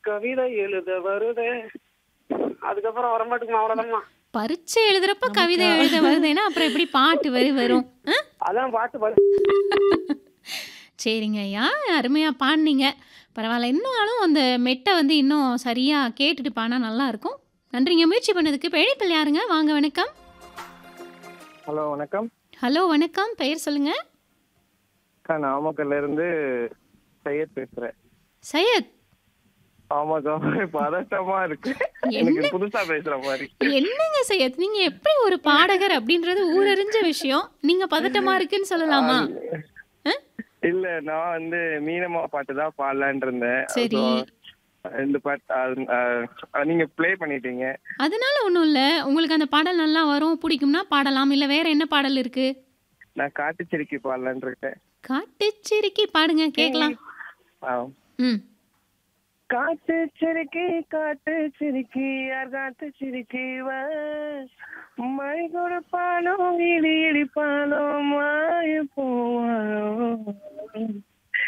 கவிதை எழுத வருதே அதுக்கப்புறம் வரமாட்டுக்குமா அவ்வளவுதான்மா பரீட்சை எழுதுறப்ப கவிதை எழுத வருதுன்னா அப்புறம் எப்படி பாட்டு வரி வரும் ஆ? அதான் பாட்டு பாடு சரிங்க ஐயா அருமையாக பாடினீங்க பரவாயில்ல இன்னும் அந்த மெட்டை வந்து இன்னும் சரியாக கேட்டுட்டு பாடினா நல்லா இருக்கும் நன்றிங்க முயற்சி பண்ணதுக்கு இப்போ இழைப்பில் யாருங்க வாங்க வணக்கம் ஹலோ வணக்கம் ஹலோ வணக்கம் பெயர் சொல்லுங்க அக்கா நாமக்கல்ல இருந்து சையத் பேசுறேன் சையத் ஆமாக்கா பதட்டமா இருக்கு எனக்கு புதுசா பேசுற மாதிரி என்னங்க சையத் நீங்க எப்படி ஒரு பாடகர் அப்படின்றது ஊரறிஞ்ச விஷயம் நீங்க பதட்டமா இருக்குன்னு சொல்லலாமா ஆ? இல்ல நான் வந்து மீனம்மா பாட்டு தான் பாடலான் இருந்தேன் சரி. So, ரெண்டு பாட்டு அது, அஹ், நீங்க ப்ளே பண்ணிட்டீங்க அதனால ஒன்றும் இல்லை உங்களுக்கு அந்த பாடல் நல்லா வரும் பிடிக்கும்னா பாடலாம் இல்லை வேற என்ன பாடல் இருக்கு நான் காட்டுச்செடிக்கு பாடலான் இருக்கேன் காட்டுச்சிரிக்கி பாடுங்க கேட்கலாம் ஆ. ம் காட்டு சிரிக்கி காட்டு சிரிக்கி யார் காட்டு சிரிக்கி வா மழை கொடுப்பானோ இடி இடிப்பானோ மா